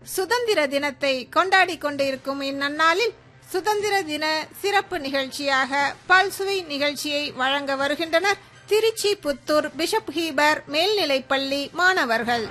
சுதந்திர தினத்தை கொண்டாடி கொண்டிருக்கும் இந்நன்னாளில் சுதந்திர தின சிறப்பு நிகழ்ச்சியாக பல்சுவை நிகழ்ச்சியை வழங்க வருகின்றனர் திருச்சி புத்தூர் பிஷப் ஹீபர் மேல்நிலைப்பள்ளி மாணவர்கள்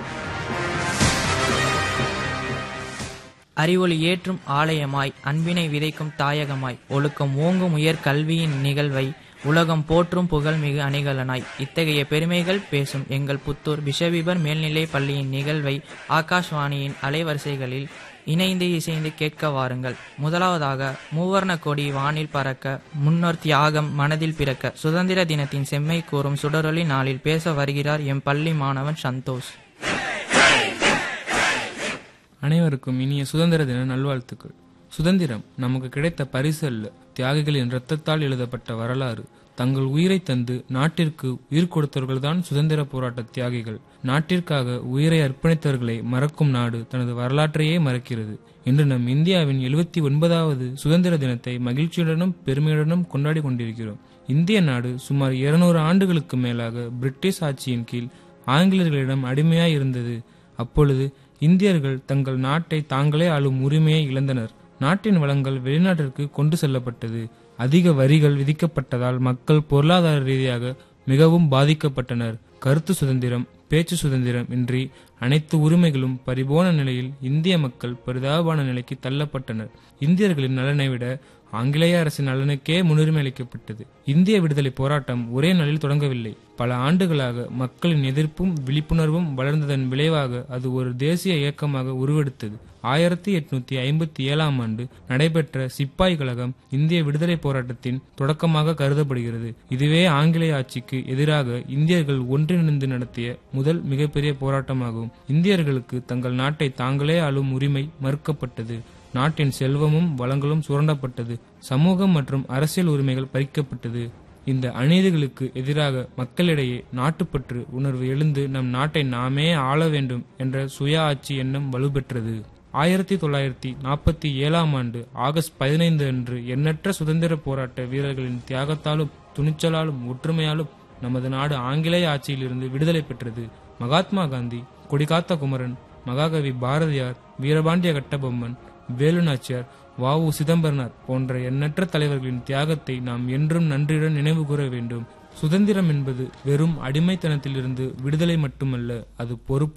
அறிவொளி ஏற்றும் ஆலயமாய் அன்பினை விதைக்கும் தாயகமாய் ஒழுக்கம் ஓங்கும் உயர் கல்வியின் நிகழ்வை உலகம் போற்றும் புகழ்மிகு அணிகலனாய் இத்தகைய பெருமைகள் பேசும் எங்கள் புத்தூர் பிஷவிபர் மேல்நிலை பள்ளியின் நிகழ்வை ஆகாஷ்வாணியின் அலைவரிசைகளில் இணைந்து இசைந்து கேட்க வாருங்கள் முதலாவதாக மூவர்ண கொடி வானில் பறக்க முன்னோர் தியாகம் மனதில் பிறக்க சுதந்திர தினத்தின் செம்மை கூறும் சுடரொளி நாளில் பேச வருகிறார் எம் பள்ளி மாணவன் சந்தோஷ் அனைவருக்கும் இனிய சுதந்திர தின நல்வாழ்த்துக்கள் சுதந்திரம் நமக்கு கிடைத்த பரிசு அல்ல தியாகிகளின் இரத்தத்தால் எழுதப்பட்ட வரலாறு தங்கள் உயிரை தந்து நாட்டிற்கு உயிர் கொடுத்தவர்கள்தான் சுதந்திர போராட்ட தியாகிகள் நாட்டிற்காக உயிரை அர்ப்பணித்தவர்களை மறக்கும் நாடு தனது வரலாற்றையே மறக்கிறது இன்று நம் இந்தியாவின் எழுபத்தி ஒன்பதாவது சுதந்திர தினத்தை மகிழ்ச்சியுடனும் பெருமையுடனும் கொண்டாடி கொண்டிருக்கிறோம் இந்திய நாடு சுமார் இருநூறு ஆண்டுகளுக்கு மேலாக பிரிட்டிஷ் ஆட்சியின் கீழ் ஆங்கிலேயர்களிடம் அடிமையாய் இருந்தது அப்பொழுது இந்தியர்கள் தங்கள் நாட்டை தாங்களே ஆளும் உரிமையை இழந்தனர் நாட்டின் வளங்கள் வெளிநாட்டிற்கு கொண்டு செல்லப்பட்டது அதிக வரிகள் விதிக்கப்பட்டதால் மக்கள் பொருளாதார ரீதியாக மிகவும் பாதிக்கப்பட்டனர் கருத்து சுதந்திரம் பேச்சு சுதந்திரம் இன்றி அனைத்து உரிமைகளும் பரிபோன நிலையில் இந்திய மக்கள் பரிதாபமான நிலைக்கு தள்ளப்பட்டனர் இந்தியர்களின் நலனை விட ஆங்கிலேய அரசின் நலனுக்கே முன்னுரிமை அளிக்கப்பட்டது இந்திய விடுதலை போராட்டம் ஒரே நாளில் தொடங்கவில்லை பல ஆண்டுகளாக மக்களின் எதிர்ப்பும் விழிப்புணர்வும் வளர்ந்ததன் விளைவாக அது ஒரு தேசிய இயக்கமாக உருவெடுத்தது ஆயிரத்தி எட்நூத்தி ஐம்பத்தி ஏழாம் ஆண்டு நடைபெற்ற சிப்பாய் கழகம் இந்திய விடுதலை போராட்டத்தின் தொடக்கமாக கருதப்படுகிறது இதுவே ஆங்கிலேய ஆட்சிக்கு எதிராக இந்தியர்கள் ஒன்றிணைந்து நடத்திய முதல் மிகப்பெரிய போராட்டமாகும் இந்தியர்களுக்கு தங்கள் நாட்டை தாங்களே ஆளும் உரிமை மறுக்கப்பட்டது நாட்டின் செல்வமும் வளங்களும் சுரண்டப்பட்டது சமூகம் மற்றும் அரசியல் உரிமைகள் பறிக்கப்பட்டது இந்த அநீதிகளுக்கு எதிராக மக்களிடையே நாட்டுப்பற்று உணர்வு எழுந்து நம் நாட்டை நாமே ஆள வேண்டும் என்ற சுய ஆட்சி எண்ணம் வலுப்பெற்றது ஆயிரத்தி தொள்ளாயிரத்தி நாற்பத்தி ஏழாம் ஆண்டு ஆகஸ்ட் பதினைந்து அன்று எண்ணற்ற சுதந்திர போராட்ட வீரர்களின் தியாகத்தாலும் துணிச்சலாலும் ஒற்றுமையாலும் நமது நாடு ஆங்கிலேய ஆட்சியிலிருந்து விடுதலை பெற்றது மகாத்மா காந்தி கொடிகாத்த குமரன் மகாகவி பாரதியார் வீரபாண்டிய கட்டபொம்மன் வேலு நாச்சியார் வ உ சிதம்பரனார் போன்ற எண்ணற்ற தலைவர்களின் தியாகத்தை நாம் என்றும் நன்றியுடன் நினைவு கூற வேண்டும் சுதந்திரம் என்பது வெறும் அடிமைத்தனத்திலிருந்து விடுதலை மட்டுமல்ல அது பொறுப்பு